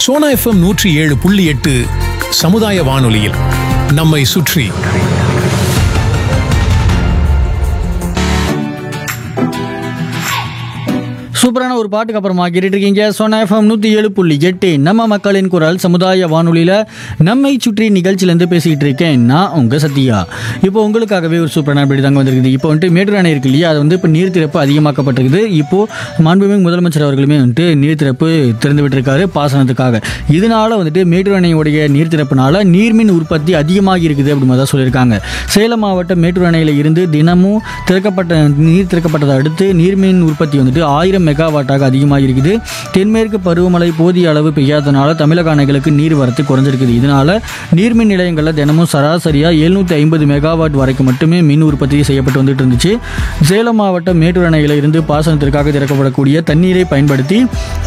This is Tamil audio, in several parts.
சோனா எஃப்எம் நூற்றி ஏழு புள்ளி எட்டு சமுதாய வானொலியில் நம்மை சுற்றி சூப்பரான ஒரு பாட்டுக்கு அப்புறமா கேட்டுட்டு இருக்கீங்க சோனா எஃப்எம் நூற்றி ஏழு புள்ளி எட்டு நம்ம மக்களின் குரல் சமுதாய வானொலியில் நம்மை சுற்றி நிகழ்ச்சியிலேருந்து பேசிக்கிட்டு இருக்கேன் நான் உங்கள் சத்யா இப்போ உங்களுக்காகவே ஒரு சூப்பரான அப்படி தாங்க வந்திருக்குது இப்போ வந்துட்டு மேட்டூர் அணை இருக்கு இல்லையா அது வந்து இப்போ நீர் திறப்பு அதிகமாக்கப்பட்டிருக்குது இப்போ மாண்புமிகு முதலமைச்சர் அவர்களுமே வந்துட்டு நீர் திறப்பு திறந்து விட்டிருக்காரு பாசனத்துக்காக இதனால வந்துட்டு மேட்டூர் அணையுடைய நீர் திறப்புனால நீர்மின் உற்பத்தி அதிகமாகி இருக்குது அப்படின்னு தான் சொல்லியிருக்காங்க சேலம் மாவட்டம் மேட்டூர் அணையில் இருந்து தினமும் திறக்கப்பட்ட நீர் திறக்கப்பட்டதை அடுத்து நீர்மின் உற்பத்தி வந்துட்டு ஆயிரம் மெகாவாட்டாக அதிகமாக இருக்குது தென்மேற்கு பருவமழை போதிய அளவு பெய்யாதனால தமிழக அணைகளுக்கு நீர் வரத்து குறைஞ்சிருக்குது இதனால நீர்மின் நிலையங்களில் தினமும் சராசரியாக எழுநூற்றி ஐம்பது மெகாவாட் வரைக்கும் மட்டுமே மின் உற்பத்தி செய்யப்பட்டு வந்துட்டு இருந்துச்சு சேலம் மாவட்டம் மேட்டூர் அணையில் இருந்து பாசனத்திற்காக திறக்கப்படக்கூடிய தண்ணீரை பயன்படுத்தி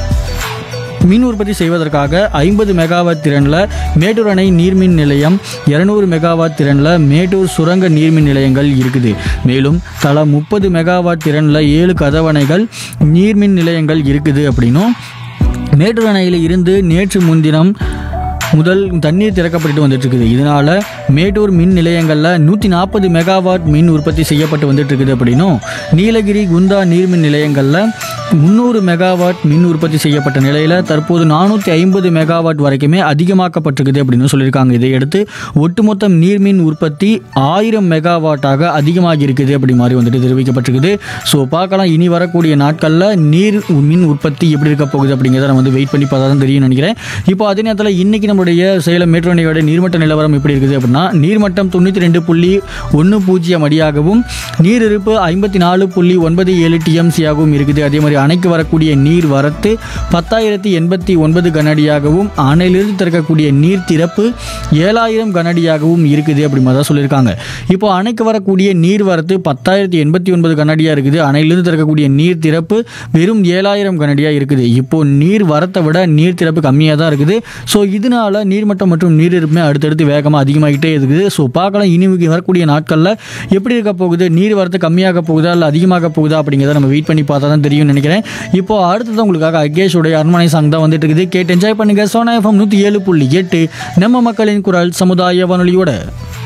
மின் உற்பத்தி செய்வதற்காக ஐம்பது மெகாவாட் திறனில் மேட்டூர் அணை நீர்மின் நிலையம் இரநூறு மெகாவாட் திறனில் மேட்டூர் சுரங்க நீர்மின் நிலையங்கள் இருக்குது மேலும் தலா முப்பது மெகாவாட் திறனில் ஏழு கதவணைகள் நீர்மின் நிலையங்கள் இருக்குது அப்படின்னும் மேட்டூர் அணையில் இருந்து நேற்று முன்தினம் முதல் தண்ணீர் திறக்கப்பட்டு வந்துட்டு இருக்குது இதனால மேட்டூர் மின் நிலையங்களில் நூற்றி நாற்பது மெகாவாட் மின் உற்பத்தி செய்யப்பட்டு வந்துட்டு இருக்குது அப்படின்னும் நீலகிரி குந்தா நீர்மின் நிலையங்களில் முந்நூறு மெகாவாட் மின் உற்பத்தி செய்யப்பட்ட நிலையில் தற்போது நானூற்றி ஐம்பது மெகாவாட் வரைக்குமே அதிகமாக்கப்பட்டிருக்குது அப்படின்னு சொல்லியிருக்காங்க இதையடுத்து ஒட்டுமொத்த நீர்மின் உற்பத்தி ஆயிரம் மெகாவாட்டாக அதிகமாகி இருக்குது அப்படி மாதிரி வந்துட்டு தெரிவிக்கப்பட்டிருக்குது ஸோ பார்க்கலாம் இனி வரக்கூடிய நாட்களில் நீர் மின் உற்பத்தி எப்படி இருக்க போகுது அப்படிங்கிறத நம்ம வந்து வெயிட் பண்ணி பார்த்தா தான் தெரியும் நினைக்கிறேன் இப்போ அதே நேரத்தில் இன்னைக்கு நம்மளுடைய சேலம் மேட்டூர் அணையோட நீர்மட்ட நிலவரம் எப்படி இருக்குது அப்படின்னா நீர்மட்டம் தொண்ணூற்றி ரெண்டு புள்ளி ஒன்று பூஜ்ஜியம் அடியாகவும் நீர் இருப்பு ஐம்பத்தி நாலு புள்ளி ஒன்பது ஏழு டிஎம்சியாகவும் இருக்குது அதே மாதிரி அணைக்கு வரக்கூடிய நீர் வரத்து பத்தாயிரத்தி எண்பத்தி ஒன்பது கனஅடியாகவும் அணையிலிருந்து திறக்கக்கூடிய நீர் திறப்பு ஏழாயிரம் கனஅடியாகவும் இருக்குது அப்படி மாதிரி தான் சொல்லியிருக்காங்க இப்போ அணைக்கு வரக்கூடிய நீர் வரத்து பத்தாயிரத்தி எண்பத்தி ஒன்பது கனஅடியாக இருக்குது அணையிலிருந்து திறக்கக்கூடிய நீர் திறப்பு வெறும் ஏழாயிரம் கனஅடியாக இருக்குது இப்போ நீர் வரத்தை விட நீர் திறப்பு கம்மியாக தான் இருக்குது ஸோ இதனால நீர்மட்டம் மற்றும் நீர் இருப்புமே அடுத்தடுத்து வேகமாக அதிகமாகிட்டே இருக்குது ஸோ பார்க்கலாம் இனி வரக்கூடிய நாட்களில் எப்படி இருக்க போகுது நீர் வரத்து கம்மியாக போகுதா இல்லை அதிகமாக போகுதா அப்படிங்கிறத நம்ம வெயிட் பண்ணி பார்த்தா தான் தெரியும்னு நினைக்கிறேன் இப்போ அடுத்தது உங்களுக்காக அகேஷோடைய அரண்மனை சாங் தான் வந்துட்டு இருக்குது கேட்டு என்ஜாய் பண்ணுங்க சோனா எஃப்எம் நூற்றி ஏழு புள்ளி எட்டு நம்ம மக்களின் குரல் சமுதாய வானொலியோட